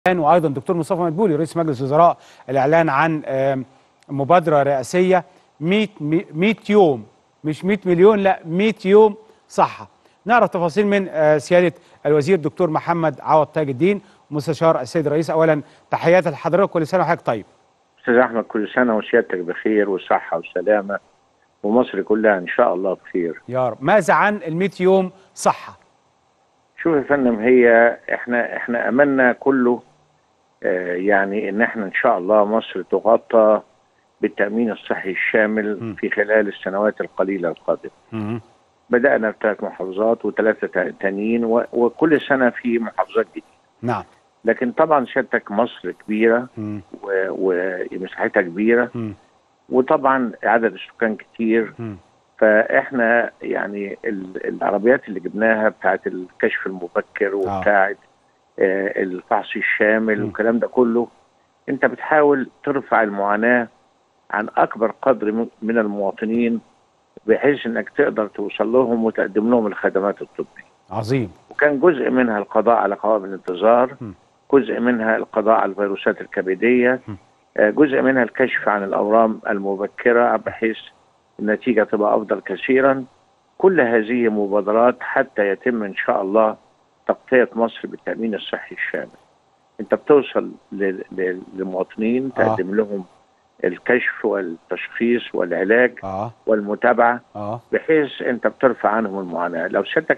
وايضا دكتور مصطفى مدبولي رئيس مجلس الوزراء الاعلان عن آم، مبادره رئاسيه 100 100 يوم مش 100 مليون لا 100 يوم صحه نعرف تفاصيل من آه، سياده الوزير دكتور محمد عوض تاج الدين مستشار السيد الرئيس اولا تحياتي لحضرتك كل سنه وحضرتك طيب استاذ احمد كل سنه وسيادتك بخير وصحه وسلامه ومصر كلها ان شاء الله بخير يا رب ماذا عن ال 100 يوم صحه شوف يا فندم هي احنا احنا املنا كله آه يعني ان احنا ان شاء الله مصر تغطى بالتامين الصحي الشامل م. في خلال السنوات القليله القادمه مم. بدانا بثلاث محافظات وثلاثه تا- تانيين و- وكل سنه في محافظات جديده نعم لكن طبعا سيادتك مصر كبيره مم. و- ومساحتها كبيره مم. وطبعا عدد السكان كتير مم. فاحنا يعني ال- العربيات اللي جبناها بتاعت الكشف المبكر وبتاعت آه الفحص الشامل م. والكلام ده كله انت بتحاول ترفع المعاناه عن اكبر قدر م- من المواطنين بحيث انك تقدر توصل لهم وتقدم لهم الخدمات الطبيه عظيم وكان جزء منها القضاء على قوائم الانتظار م. جزء منها القضاء على الفيروسات الكبديه م. آه، جزء منها الكشف عن الاورام المبكره بحيث النتيجه تبقى افضل كثيرا كل هذه مبادرات حتى يتم ان شاء الله تغطيه مصر بالتامين الصحي الشامل انت بتوصل ل- ل- للمواطنين آه. تقدم لهم الكشف والتشخيص والعلاج اه والمتابعه اه بحيث انت بترفع عنهم المعاناه لو سيادتك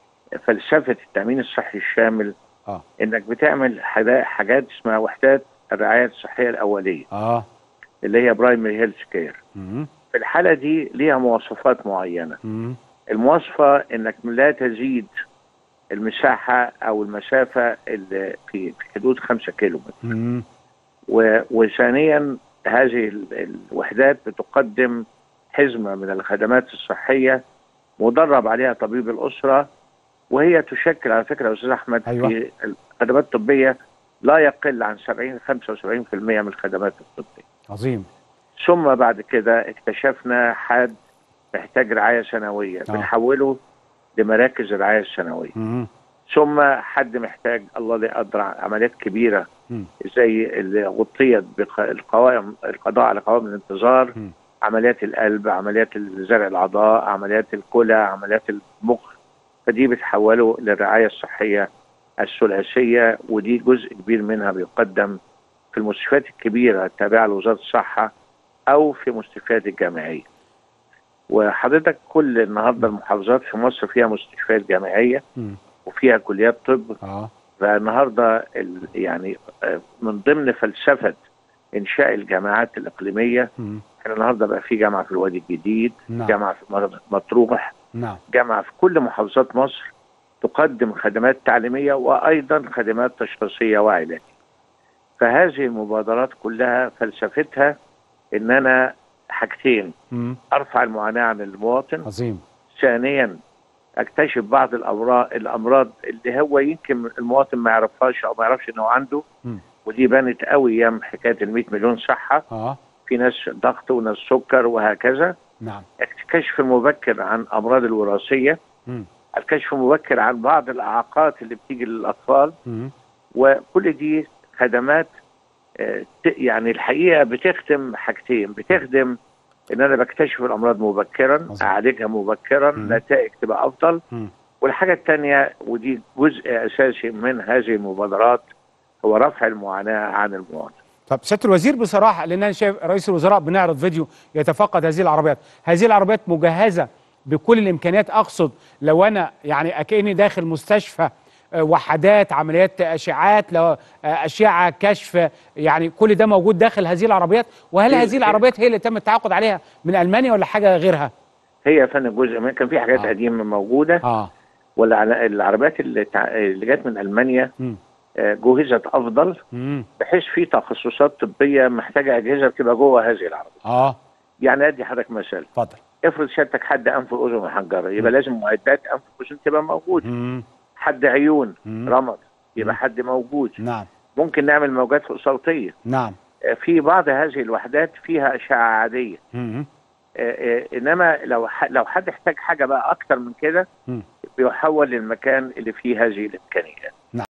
فلسفه التامين الصحي الشامل اه انك بتعمل حدا- حاجات اسمها وحدات الرعايه الصحيه الاوليه اه اللي هي برايمري هيلث كير مم. في الحاله دي ليها مواصفات معينه مم. المواصفه انك لا تزيد المساحه او المسافه اللي في في حدود 5 كيلو متر مم. و- وثانيا هذه ال- الوحدات بتقدم حزمه من الخدمات الصحيه مدرب عليها طبيب الاسره وهي تشكل على فكره يا استاذ احمد أيوة. في الخدمات الطبيه لا يقل عن 70 75% من الخدمات الطبيه عظيم ثم بعد كده اكتشفنا حد محتاج رعايه سنويه آه. بنحوله لمراكز الرعايه السنويه مم. ثم حد محتاج الله لا يقدر عمليات كبيره مم. زي اللي غطيت بالقوائم القضاء على قوائم الانتظار مم. عمليات القلب عمليات زرع الاعضاء عمليات الكلى عمليات المخ فدي بتحوله للرعايه الصحيه الثلاثيه ودي جزء كبير منها بيقدم في المستشفيات الكبيره التابعه لوزاره الصحه او في مستشفيات الجامعيه وحضرتك كل النهارده المحافظات في مصر فيها مستشفيات جامعيه مم. وفيها كليات طب اه فالنهارده ال- يعني آه، من ضمن فلسفه انشاء الجامعات الاقليميه مم. احنا النهارده بقى في جامعه في الوادي الجديد نعم. جامعه في مر- مطروح نعم جامعه في كل محافظات مصر تقدم خدمات تعليميه وايضا خدمات تشخيصيه وعلاجيه فهذه المبادرات كلها فلسفتها ان انا حاجتين مم. ارفع المعاناه عن المواطن عظيم ثانيا اكتشف بعض الامراض الامراض اللي هو يمكن المواطن ما يعرفهاش او ما يعرفش انه عنده مم. ودي بانت قوي ايام حكايه ال 100 مليون صحه اه في ناس ضغط وناس سكر وهكذا نعم الكشف المبكر عن امراض الوراثيه مم. الكشف المبكر عن بعض الاعاقات اللي بتيجي للاطفال مم. وكل دي خدمات آه، ت- يعني الحقيقه بتخدم حاجتين بتخدم ان انا بكتشف الامراض مبكرا عظيم. اعالجها مبكرا مم. نتائج تبقى افضل مم. والحاجه الثانيه ودي جزء اساسي من هذه المبادرات هو رفع المعاناه عن المواطن طب سياده الوزير بصراحه لان انا شايف رئيس الوزراء بنعرض فيديو يتفقد هذه العربيات هذه العربيات مجهزه بكل الامكانيات اقصد لو انا يعني اكاني داخل مستشفى آه، وحدات عمليات اشعاعات لو آه، اشعه كشف يعني كل ده موجود داخل هذه العربيات وهل هي- هذه العربيات هي اللي تم التعاقد عليها من المانيا ولا حاجه غيرها هي يا فندم جزء من كان في حاجات آه. قديمه موجوده اه ولا العربيات اللي, تع... اللي جت من المانيا مم. آه، جهزت افضل مم. بحيث في تخصصات طبيه محتاجه اجهزه بتبقى جوه هذه العربيه اه يعني ادي حضرتك مثال اتفضل افرض سيادتك حد انف واذن محجره يبقى لازم معدات انف واذن تبقى موجوده مم. حد عيون مم. رمد يبقى مم. حد موجود نعم ممكن نعمل موجات صوتيه نعم آه، في بعض هذه الوحدات فيها اشعه عاديه مم. آه، آه، انما لو ح- لو حد احتاج حاجه بقى اكتر من كده مم. بيحول للمكان اللي فيه هذه الامكانيات